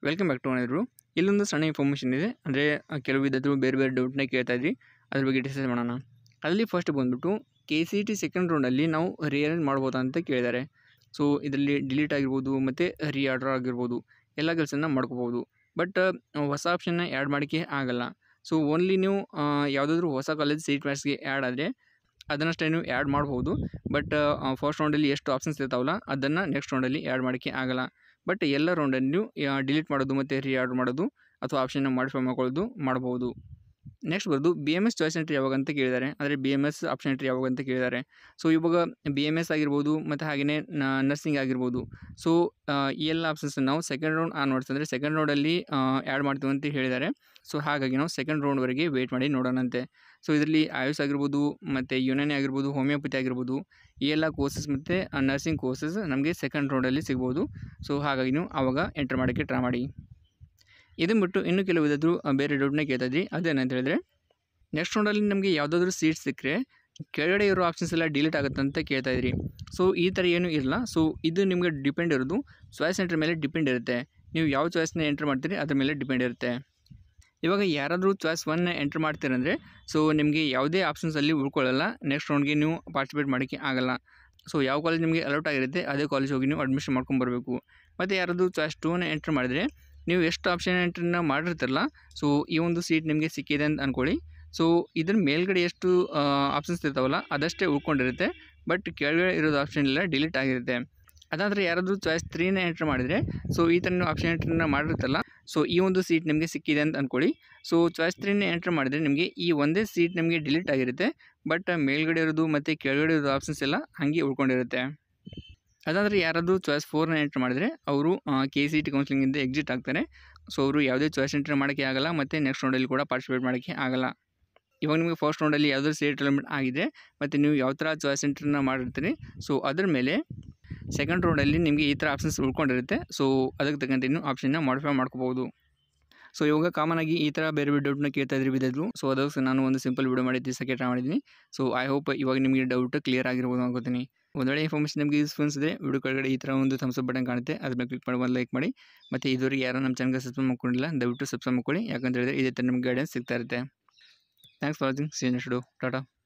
welcome back to ಏನಾದ್ರು ಇಲ್ಲೊಂದು ಸಣ್ಣ ಇನ್ಫಾರ್ಮೇಷನ್ ಇದೆ ಅಂದರೆ ಕೆಲವು ವಿದ್ಯಾರ್ಥಿಗಳು ಬೇರೆ ಬೇರೆ ಡೌಟ್ನ ಕೇಳ್ತಾ ಇದ್ರಿ ಅದ್ರ ಬಗ್ಗೆ ಡಿಸ್ಕಸ್ ಮಾಡೋಣ ಅಲ್ಲಿ ಫಸ್ಟ್ ಬಂದ್ಬಿಟ್ಟು ಕೆ ಸಿ ಟಿ ಸೆಕೆಂಡ್ ರೌಂಡಲ್ಲಿ ನಾವು ರಿಅರೇಂಜ್ ಮಾಡ್ಬೋದಾ ಅಂತ ಕೇಳಿದ್ದಾರೆ ಸೊ ಇದರಲ್ಲಿ ಡಿಲೀಟ್ ಆಗಿರ್ಬೋದು ಮತ್ತು ರೀಆರ್ಡರ್ ಆಗಿರ್ಬೋದು ಎಲ್ಲ ಕೆಲಸನ ಮಾಡ್ಕೋಬೋದು ಬಟ್ ಹೊಸ ಆಪ್ಷನ್ನ ಆ್ಯಡ್ ಮಾಡೋಕ್ಕೆ ಆಗಲ್ಲ ಸೊ ಓನ್ಲಿ ನೀವು ಯಾವುದಾದ್ರೂ ಹೊಸ ಕಾಲೇಜ್ ಸೀಟ್ ಮ್ಯಾಚ್ಗೆ ಆ್ಯಡ್ ಆದರೆ ಅದನ್ನಷ್ಟೇ ನೀವು ಆ್ಯಡ್ ಮಾಡ್ಬೋದು ಬಟ್ ಫಸ್ಟ್ ರೌಂಡಲ್ಲಿ ಎಷ್ಟು ಆಪ್ಷನ್ಸ್ ಇರ್ತಾವಲ್ಲ ಅದನ್ನು ನೆಕ್ಸ್ಟ್ ರೌಂಡಲ್ಲಿ ಆ್ಯಡ್ ಮಾಡೋಕ್ಕೆ ಆಗಲ್ಲ ಬಟ್ ಎಲ್ಲ ರೌಂಡಲ್ಲಿ ನೀವು ಡಿಲೀಟ್ ಮಾಡೋದು ಮತ್ತು ರೀಆರ್ಡರ್ ಮಾಡೋದು ಅಥವಾ ಆಪ್ಷನ್ನ ಮಾಡಿಫೈ ಮಾಡ್ಕೊಳ್ಳೋದು ಮಾಡ್ಬೋದು ನೆಕ್ಸ್ಟ್ ಬರೋದು B M S choice entry ಯಾವಾಗ ಅಂತ ಕೇಳಿದ್ದಾರೆ ಅಂದರೆ B M S option entry ಯಾವಾಗ ಅಂತ ಕೇಳಿದ್ದಾರೆ ಸೊ ಇವಾಗ ಬಿ ಎಮ್ ಎಸ್ ಆಗಿರ್ಬೋದು ಮತ್ತು ಹಾಗೆಯೇ ನರ್ಸಿಂಗ್ ಆಗಿರ್ಬೋದು ಸೊ ಈ ಎಲ್ಲ ಆಪ್ಷನ್ಸ್ ನಾವು ಸೆಕೆಂಡ್ ರೌಂಡ್ ಆನ್ ಅಂದರೆ ಸೆಕೆಂಡ್ ರೌಂಡಲ್ಲಿ ಆ್ಯಡ್ ಮಾಡ್ತೀವಿ ಅಂತ ಹೇಳಿದ್ದಾರೆ ಸೊ ಹಾಗಾಗಿ ನಾವು ಸೆಕೆಂಡ್ ರೌಂಡ್ವರೆಗೆ ವೆಯ್ಟ್ ಮಾಡಿ ನೋಡೋಣಂತೆ ಸೊ ಇದರಲ್ಲಿ ಆಯುಷ್ ಆಗಿರ್ಬೋದು ಮತ್ತು ಯುನಾನಿ ಆಗಿರ್ಬೋದು ಹೋಮಿಯೋಪತಿ ಆಗಿರ್ಬೋದು ಈ ಎಲ್ಲ ಕೋರ್ಸಸ್ ಮತ್ತು ನರ್ಸಿಂಗ್ ಕೋರ್ಸಸ್ ನಮಗೆ ಸೆಕೆಂಡ್ ರೌಂಡಲ್ಲಿ ಸಿಗ್ಬೋದು ಸೊ ಹಾಗಾಗಿ ನೀವು ಆವಾಗ ಎಂಟರ್ ಮಾಡೋಕ್ಕೆ ಟ್ರೈ ಮಾಡಿ ಇದನ್ನು ಬಿಟ್ಟು ಇನ್ನೂ ಕೆಲವು ವಿಧದ್ರು ಬೇರೆ ಡೌಟ್ನ ಕೇಳ್ತಾ ಇದ್ರಿ ಅದೇನಂತ ಹೇಳಿದ್ರೆ ನೆಕ್ಸ್ಟ್ ರೌಂಡಲ್ಲಿ ನಮಗೆ ಯಾವುದಾದ್ರೂ ಸೀಟ್ ಸಿಕ್ಕರೆ ಕೆಳಗಡೆ ಇರೋ ಆಪ್ಷನ್ಸ್ ಎಲ್ಲ ಡಿಲೀಟ್ ಆಗುತ್ತೆ ಅಂತ ಕೇಳ್ತಾ ಇದ್ರಿ ಸೊ ಈ ಥರ ಏನೂ ಇರಲ್ಲ ಸೊ ಇದು ನಿಮಗೆ ಡಿಪೆಂಡ್ ಇರೋದು ಚಾಯ್ಸ್ ಎಂಟ್ರ್ ಮೇಲೆ ಡಿಪೆಂಡ್ ಇರುತ್ತೆ ನೀವು ಯಾವ ಚಾಯ್ಸ್ನ ಎಂಟ್ರ್ ಮಾಡ್ತೀರಿ ಅದ್ರ ಮೇಲೆ ಡಿಪೆಂಡ್ ಇರುತ್ತೆ ಇವಾಗ ಯಾರಾದರೂ ಚಾಯ್ಸ್ ಒನ್ನ ಎಂಟ್ರ್ ಮಾಡ್ತೀರಂದರೆ ಸೊ ನಿಮಗೆ ಯಾವುದೇ ಆಪ್ಷನ್ಸಲ್ಲಿ ಉಳ್ಕೊಳ್ಳಲ್ಲ ನೆಕ್ಸ್ಟ್ ರೌಂಡ್ಗೆ ನೀವು ಪಾರ್ಟಿಸಿಪೇಟ್ ಮಾಡೋಕ್ಕೆ ಆಗಲ್ಲ ಸೊ ಯಾವ ಕಾಲೇಜ್ ನಿಮಗೆ ಅಲೌಟ್ ಆಗಿರುತ್ತೆ ಅದೇ ಕಾಲೇಜ್ ಹೋಗಿ ನೀವು ಅಡ್ಮಿಷನ್ ಮಾಡ್ಕೊಂಬರ್ಬೇಕು ಮತ್ತು ಯಾರಾದರೂ ಚಾಯ್ಸ್ ಟೂನ ಎಂಟ್ರ್ ಮಾಡಿದರೆ ನೀವು ಎಷ್ಟು ಆಪ್ಷನ್ ಎಂಟ್ರಿನ ಮಾಡಿರ್ತಾರಲ್ಲ ಸೊ ಈ ಒಂದು ಸೀಟ್ ನಿಮಗೆ ಸಿಕ್ಕಿದೆ ಅಂತ ಅಂದ್ಕೊಳ್ಳಿ ಸೊ ಇದ್ರ ಮೇಲ್ಗಡೆ ಎಷ್ಟು ಆಪ್ಷನ್ಸ್ ಇರ್ತಾವಲ್ಲ ಅದಷ್ಟೇ ಉಳ್ಕೊಂಡಿರುತ್ತೆ ಬಟ್ ಕೆಳಗಡೆ ಇರೋದು ಆಪ್ಷನ್ ಎಲ್ಲ ಡಿಲೀಟ್ ಆಗಿರುತ್ತೆ ಅದಾದರೆ ಯಾರಾದರೂ ಚಾಯ್ಸ್ ತ್ರೀನ ಎಂಟ್ರ್ ಮಾಡಿದರೆ ಸೊ ಈ ಥರ ನೀವು ಆಪ್ಷನ್ ಎಂಟ್ರಿನ ಮಾಡಿರ್ತಲ್ಲ ಸೊ ಈ ಒಂದು ಸೀಟ್ ನಿಮಗೆ ಸಿಕ್ಕಿದೆ ಅಂತ ಅಂದ್ಕೊಳ್ಳಿ ಸೊ ಚಾಯ್ಸ್ ತ್ರೀನ ಎಂಟ್ರ್ ಮಾಡಿದರೆ ನಿಮಗೆ ಈ ಒಂದೇ ಸೀಟ್ ನಿಮಗೆ ಡಿಲೀಟ್ ಆಗಿರುತ್ತೆ ಬಟ್ ಮೇಲ್ಗಡೆ ಇರೋದು ಮತ್ತು ಕೆಳಗಡೆ ಇರೋದು ಆಪ್ಷನ್ಸ್ ಎಲ್ಲ ಹಾಗೆ ಉಳ್ಕೊಂಡಿರುತ್ತೆ ಅದಾದರೆ ಯಾರಾದರೂ ಚಾಯ್ಸ್ ಫೋರ್ನ ಎಂಟ್ರ್ ಮಾಡಿದರೆ ಅವರು ಕೆ ಸಿ ಟಿ ಕೌನ್ಸಿಲಿಂಗಿಂದ ಎಕ್ಸಿಟ್ ಆಗ್ತಾರೆ ಸೊ ಅವರು ಯಾವುದೇ ಚಾಯ್ಸ್ ಎಂಟ್ರ್ ಮಾಡೋಕ್ಕೆ ಆಗಲ್ಲ ಮತ್ತು ನೆಕ್ಸ್ಟ್ ರೌಂಡಲ್ಲಿ ಕೂಡ ಪಾರ್ಟಿಸಿಪೇಟ್ ಮಾಡೋಕ್ಕೆ ಆಗಲ್ಲ ಇವಾಗ ನಿಮಗೆ ಫಸ್ಟ್ ರೌಂಡಲ್ಲಿ ಯಾವುದಾದ್ರು ಸೀಟ್ ಎಲಿಮೆಂಟ್ ಆಗಿದೆ ಮತ್ತು ನೀವು ಯಾವ ಥರ ಚಾಯ್ಸ್ ಎಂಟ್ರನ್ನ ಮಾಡಿರ್ತೀರಿ ಸೊ ಅದ್ರ ಮೇಲೆ ಸೆಕೆಂಡ್ ರೌಂಡಲ್ಲಿ ನಿಮಗೆ ಈ ಥರ ಆಪ್ಷನ್ಸ್ ಉಳ್ಕೊಂಡಿರುತ್ತೆ ಸೊ ಅದಕ್ಕೆ ತಕ್ಕಂತೆ ನೀವು ಆಪ್ಷನ್ನ ಮಾಡಿಫೈ ಮಾಡ್ಕೋಬೋದು ಸೊ ಇವಾಗ ಕಾಮನ್ ಆಗಿ ಈ ಥರ ಬೇರೆ ಬೇರೆ ಡೌಟ್ನ ಕೇಳ್ತಾ ಇದ್ರಿ ಬಿದ್ದಿದ್ರು ಸೊ ಅದಕ್ಕೆ ನಾನು ಒಂದು ಸಿಂಪಲ್ ವಿಡಿಯೋ ಮಾಡಿದ್ದು ಸೆಕೆಂಡ್ ಮಾಡಿದ್ದೀನಿ ಸೊ ಐ ಹೋಪ್ ಇವಾಗ ನಿಮಗೆ ಡೌಟ್ ಕ್ಲಿಯರ್ ಆಗಿರ್ಬೋದು ಅನ್ಕೋತೀನಿ ಒಂದು ವೇಳೆ ಇನ್ಫಾರ್ಮೇಷನ್ ನಿಮಗೆ ಯೂಸ್ಫುಲ್ ಅನಿಸಿದ್ರೆ ವಿಡಿಯೋ ಕೆಳಗಡೆ ಈ ಥರ ಒಂದು ಥಮ್ಸ್ ಅಪ್ ಬಟನ್ ಕಾಣುತ್ತೆ ಅದ್ರ ಮೇಲೆ ಕ್ಲಿಕ್ ಮಾಡಿ ಒಂದು ಲೈಕ್ ಮಾಡಿ ಮತ್ತು ಇದುವರೆಗೆ ಯಾರು ನಮ್ಮ ಚಾನಲ್ಗೆ ಸಬ್ಸ್ಕ್ರೈಬ್ ಮಾಡ್ಕೊಂಡಿಲ್ಲ ದಯವಿಟ್ಟು ಸಬ್ಸ್ಕ್ರೈಬ್ ಮಾಡ್ಕೊಳ್ಳಿ ಯಾಕಂತ ಹೇಳಿದ್ರೆ ಇದೇ ಥರ ನಿಮ್ಗೆ ಗೈಡೆನ್ಸ್ ಸಿಗ್ತಾ ಇರುತ್ತೆ thanks for watching see next Tata